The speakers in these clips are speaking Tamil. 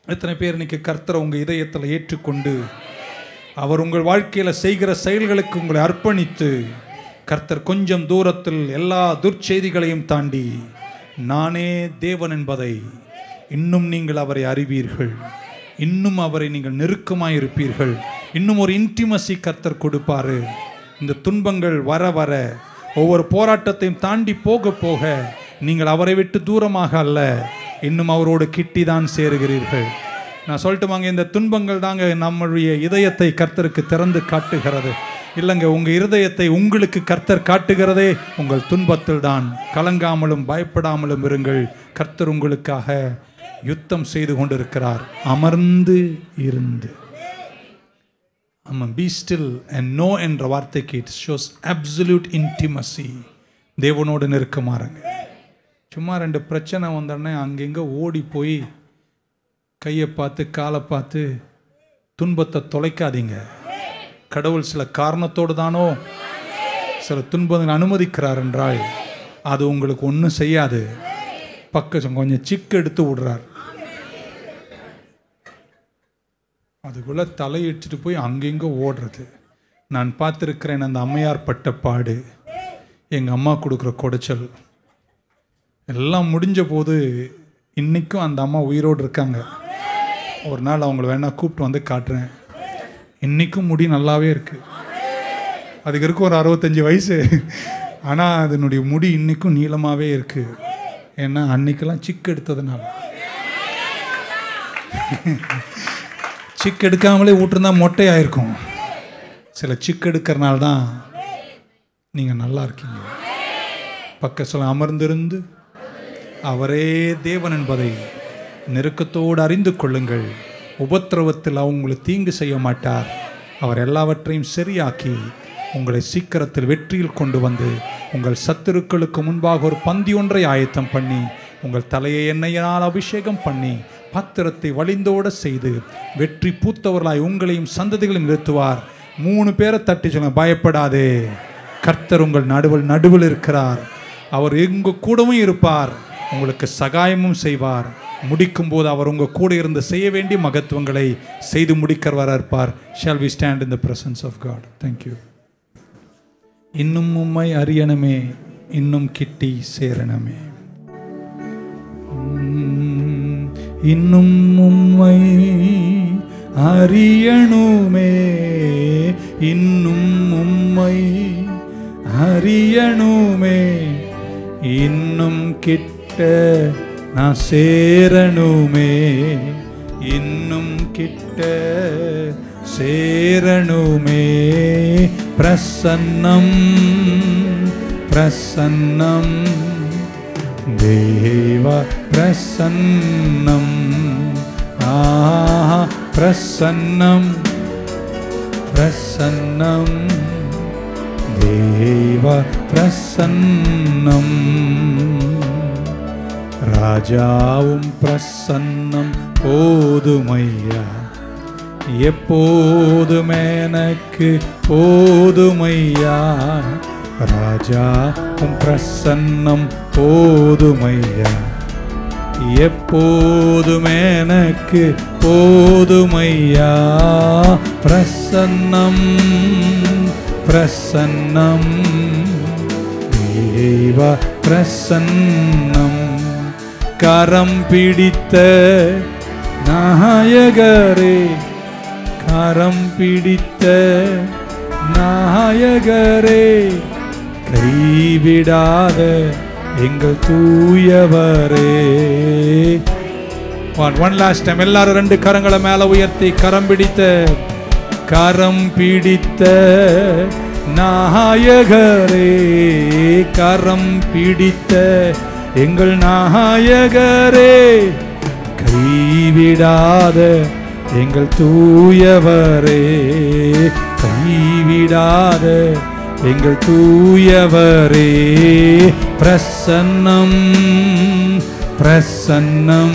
எத்தனை பேர் இன்னைக்கு கர்த்தரை உங்கள் இதயத்தில் ஏற்றுக்கொண்டு அவர் உங்கள் வாழ்க்கையில் செய்கிற செயல்களுக்கு உங்களை அர்ப்பணித்து கர்த்தர் கொஞ்சம் தூரத்தில் எல்லா துர்ச்செய்திகளையும் தாண்டி நானே தேவன் என்பதை இன்னும் நீங்கள் அவரை அறிவீர்கள் இன்னும் அவரை நீங்கள் நெருக்கமாக இருப்பீர்கள் இன்னும் ஒரு இன்டிமசி கர்த்தர் கொடுப்பாரு இந்த துன்பங்கள் வர வர ஒவ்வொரு போராட்டத்தையும் தாண்டி போக போக நீங்கள் அவரை விட்டு தூரமாக அல்ல இன்னும் அவரோடு கிட்டி தான் சேருகிறீர்கள் நான் சொல்லட்டுமாங்க இந்த துன்பங்கள் தாங்க நம்முடைய இதயத்தை கர்த்தருக்கு திறந்து காட்டுகிறது இல்லைங்க உங்கள் இருதயத்தை உங்களுக்கு கர்த்தர் காட்டுகிறதே உங்கள் துன்பத்தில் தான் கலங்காமலும் பயப்படாமலும் இருங்கள் கர்த்தர் உங்களுக்காக யுத்தம் செய்து கொண்டிருக்கிறார் அமர்ந்து இருந்து ஆமாம் பி ஸ்டில் அண்ட் நோ என்ற வார்த்தைக்கு இட் ஷோஸ் அப்சல்யூட் இன்டிமசி தேவனோடு நெருக்கமாறுங்க சும்மா ரெண்டு பிரச்சனை வந்தோடனே அங்கங்கே ஓடி போய் கையை பார்த்து காலை பார்த்து துன்பத்தை தொலைக்காதீங்க கடவுள் சில காரணத்தோடு தானோ சில துன்பங்களை அனுமதிக்கிறார் என்றால் அது உங்களுக்கு ஒன்றும் செய்யாது பக்கம் கொஞ்சம் சிக்கு எடுத்து விடுறார் அதுக்குள்ளே தலையிட்டுட்டு போய் அங்கெங்கே ஓடுறது நான் பார்த்துருக்கிறேன் அந்த அம்மையார் பட்ட பாடு எங்கள் அம்மா கொடுக்குற குடைச்சல் எல்லாம் முடிஞ்ச போது இன்றைக்கும் அந்த அம்மா உயிரோடு இருக்காங்க ஒரு நாள் அவங்கள வேணா கூப்பிட்டு வந்து காட்டுறேன் இன்றைக்கும் முடி நல்லாவே இருக்குது அதுக்கு இருக்கும் ஒரு அறுபத்தஞ்சி வயசு ஆனால் அதனுடைய முடி இன்றைக்கும் நீளமாகவே இருக்குது ஏன்னா அன்னைக்கெல்லாம் சிக்கு எடுத்ததுனால சிக்கு எடுக்காமலே விட்டுருந்தா மொட்டையாயிருக்கும் சில சிக்கு எடுக்கிறனால தான் நீங்கள் நல்லா இருக்கீங்க பக்க சொல்ல அமர்ந்திருந்து அவரே தேவன் என்பதை நெருக்கத்தோடு அறிந்து கொள்ளுங்கள் உபத்திரவத்தில் அவங்களை தீங்கு செய்ய மாட்டார் அவர் எல்லாவற்றையும் சரியாக்கி உங்களை சீக்கிரத்தில் வெற்றியில் கொண்டு வந்து உங்கள் சத்துருக்களுக்கு முன்பாக ஒரு பந்தி ஒன்றை ஆயத்தம் பண்ணி உங்கள் தலையை எண்ணெயினால் அபிஷேகம் பண்ணி பாத்திரத்தை வழிந்தோட செய்து வெற்றி பூத்தவர்களாய் உங்களையும் சந்ததிகளையும் நிறுத்துவார் மூணு பேரை தட்டி சொல்லுங்க பயப்படாதே கர்த்தர் உங்கள் நடுவில் நடுவில் இருக்கிறார் அவர் எங்க கூடவும் இருப்பார் உங்களுக்கு சகாயமும் செய்வார் முடிக்கும் போது அவர் உங்க கூட இருந்து செய்ய வேண்டிய மகத்துவங்களை செய்து முடிக்கிறவராக இருப்பார் shall we stand in the presence of God thank you இன்னும் உம்மை அறியணுமே இன்னும் கிட்டி சேரணுமே உம், இன்னும் உம்மை அறியணுமே இன்னும் உம்மை அறியணுமே இன்னும் கிட்ட நான் சேரணுமே இன்னும் கிட்ட சேரணுமே பிரசன்னம் பிரசன்னம் தேவ பிரசன்னம் ஆஹா பிரசன்னம் பிரசன்னம் தேவ பிரசன்னம் ராஜாவும் பிரசன்னம் போதுமையா எப்போதும் எனக்கு போதுமையா ராஜா உம் பிரசன்னம் போதுமையா எப்போதும் எனக்கு போதுமையா பிரசன்னம் பிரசன்னம் தேவ பிரசன்னம் கரம் பிடித்த நாயகரே கரம் பிடித்த நாயகரே கைவிடாத எங்கள் தூயவரே ஒன் ஒன் லாஸ்ட் டைம் எல்லாரும் ரெண்டு கரங்களை மேல உயர்த்தி கரம் பிடித்த கரம் பிடித்த நாயகரே கரம் பிடித்த எங்கள் நாயகரே கைவிடாத எங்கள் தூயவரே கைவிடாத எங்கள் தூயவரே பிரசன்னம் பிரசன்னம்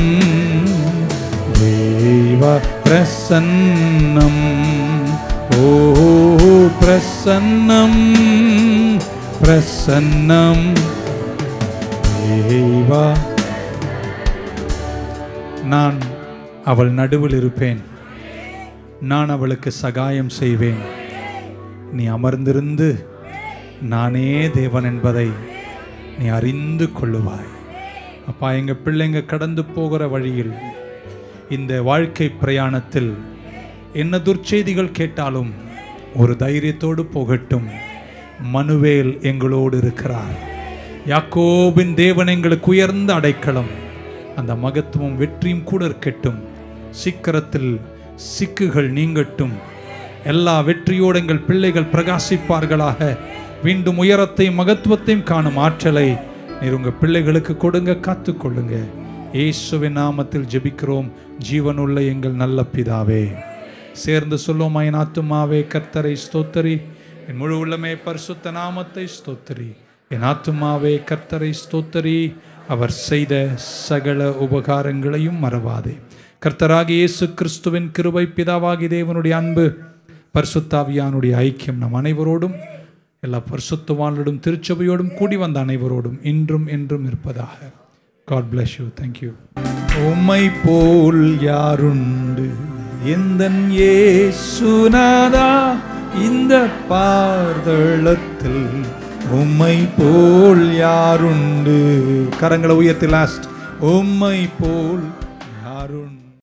தேவ பிரசன்னம் ஓ பிரசன்னம் பிரசன்னம் தேவா நான் அவள் நடுவில் இருப்பேன் நான் அவளுக்கு சகாயம் செய்வேன் நீ அமர்ந்திருந்து நானே தேவன் என்பதை நீ அறிந்து கொள்ளுவாய் அப்பா எங்க பிள்ளைங்க கடந்து போகிற வழியில் இந்த வாழ்க்கை பிரயாணத்தில் என்ன துர்ச்செய்திகள் கேட்டாலும் ஒரு தைரியத்தோடு போகட்டும் மனுவேல் எங்களோடு இருக்கிறார் யாக்கோபின் தேவன் எங்களுக்கு உயர்ந்த அடைக்கலம் அந்த மகத்துவம் வெற்றியும் கூட இருக்கட்டும் சிக்கரத்தில் சிக்குகள் நீங்கட்டும் எல்லா வெற்றியோடு எங்கள் பிள்ளைகள் பிரகாசிப்பார்களாக மீண்டும் உயரத்தையும் மகத்துவத்தையும் காணும் ஆற்றலை நீர் உங்க பிள்ளைகளுக்கு கொடுங்க காத்துக்கொள்ளுங்க இயேசுவின் நாமத்தில் ஜெபிக்கிறோம் ஜீவனுள்ள எங்கள் நல்ல பிதாவே சேர்ந்து சொல்லுவோம் என் ஆத்துமாவே கர்த்தரை ஸ்தோத்தரி என் முழு உள்ளமே பரிசுத்த நாமத்தை ஸ்தோத்தரி என் ஆத்துமாவே கர்த்தரை ஸ்தோத்தரி அவர் செய்த சகல உபகாரங்களையும் மறவாதே கர்த்தராகிய இயேசு கிறிஸ்துவின் கிருபை பிதாவாகி தேவனுடைய அன்பு பரிசுத்தாவியானுடைய ஐக்கியம் நம் அனைவரோடும் எல்லா பரிசுத்தவான்களோடும் திருச்சபையோடும் கூடி வந்த அனைவரோடும் இன்றும் என்றும் இருப்பதாக காட் bless யூ தேங்க்யூ உம்மை போல் யாருண்டு எந்தன் ஏசுநாதா இந்த பார்தளத்தில் உம்மை போல் யாருண்டு கரங்களை உயர்த்தி லாஸ்ட் உம்மை போல் யாருண்டு